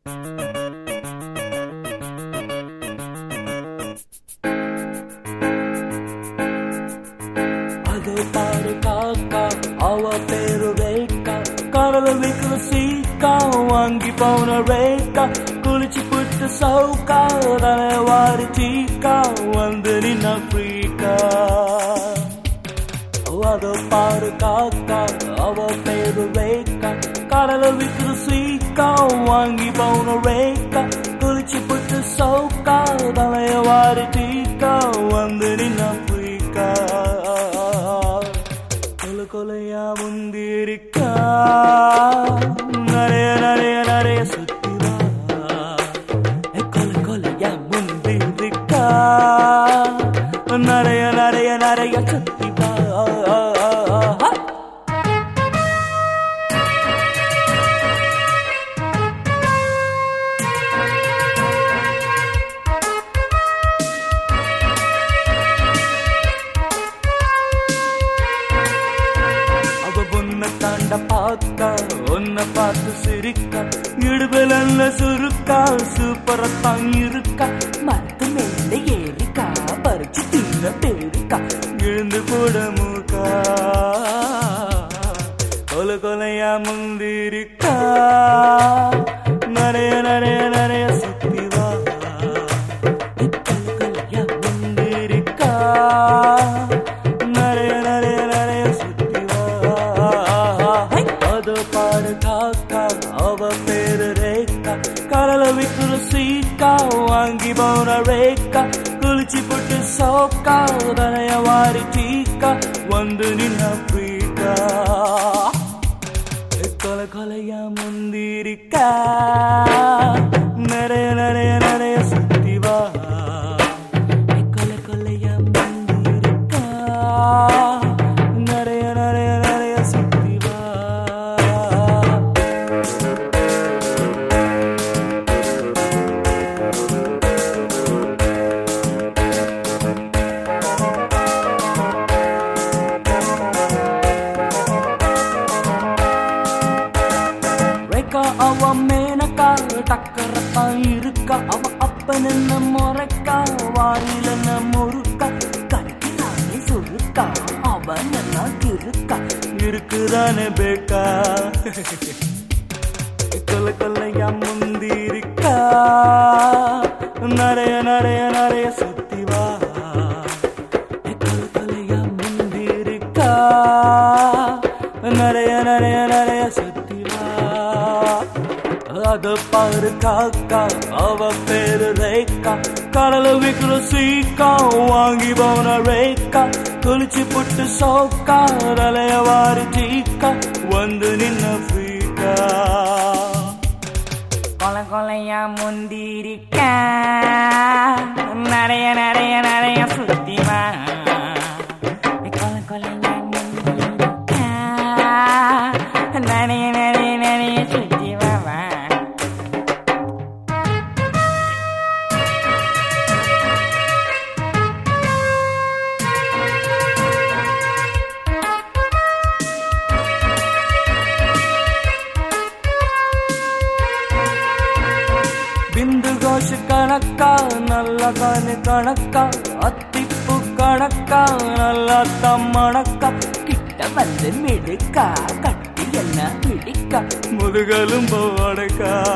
அது பாரு காக்கா அவ பேரு ரேக்கா கடல விக்கிற சீக்கா வாங்கி போன ரேக்கா குளிச்சு புட்டு சவுக்கா தலைவாரி சீக்கா வந்து நின்ன ஃப்ரீக்கா அது பாரு காக்கா அவ பேரு ரேக்கா கடல விக்கிற சீக்கா வாங்கி போன ரேக்கா குளிச்சு புட்டு சவுக்கா தலைவாரி சீக்கா வந்து நின்ன ஃப்ரீக்கா கொல கொலையா முந்திருக்கா நிறைய நிறைய நிறைய சுத்தி வா ஏ, கொல கொலையா முந்திருக்கா நிறைய நிறைய நிறைய சுத்தி வா அவ உன்னை தாண்ட பார்க்க உன்னை பார்த்து சிரிக்க இடுபலல்ல சுருக்கா சூப்பரத்தான் இருக்கா மரத்து மேல ஏறிக்கா பறிச்சு தீர பேருக்கா எழுந்து கூட மூக்கா கொல கொலையா முந்திருக்கா நிறைய நிறைய நிறைய சுத்தி வா கொல கொலையா முந்திருக்கா நிறைய நிறைய நிறைய சுத்தி வா அது பாடு காக்கா அவ பேரு ரேக்கா கடல விக்கிற சீக்கா வாங்கி போன ரேக்கா குளிச்சு புட்டு சோக்கா தனைய வாரி சீக்கா வந்து நின்ன பீக்கா கொல கொலையா முந்திரிக்கா நிறைய நிறைய நிறைய சுத்தி வா கொல கொலையா முந்திரிக்கா நிறைய நிறைய நிறைய சுத்தி வா ரேக்கா அவ மேனக்கா டக்கரத்தான் இருக்கா அவ அப்பன் என்ன முறைக்கா வாயில என்ன முறுக்கா கடிக்கிறானே சுருக்கா அவன் என்ன இருக்கா இருக்குதானே பேக்கா கொல்ல கொல்லையா முந்திருக்கா நிறைய நிறைய நிறைய சுத்தி வா கொல்ல கொல்லையா முந்திருக்கா நிறைய நிறைய நிறைய சுத்தி வா அது பாரு காக்கா அவ பேரு ரேக்கா கடல விக்கிற சீக்கா வாங்கி போன ரேக்கா குளிச்சு புட்டு சோக்கா தலைய வாரி சீக்கா வந்து நின்ன ஃப்ரீக்கா கொலை கொலையா முந்திரிக்க நிறைய நிறைய நிறைய சுத்தி வா கொலை கொலையா முந்திரிக்க நிறைய நிறைய நிறைய சுத்தி வா வா. ಬಿಂದು ಘೋಷ ಕಣಕ್ಕ ನಲ್ಲ ಕಾನೆ ಕಣಕ್ಕ ಅತ್ತಿಪ್ಪು ಕಣಕ್ಕ ನಲ್ಲ ತಮ್ಮಣಕ್ಕ கிட்ட வந்து மிடுக்கா கட்டி என்ன பிடிக்கா முதுகலும் போடக்கா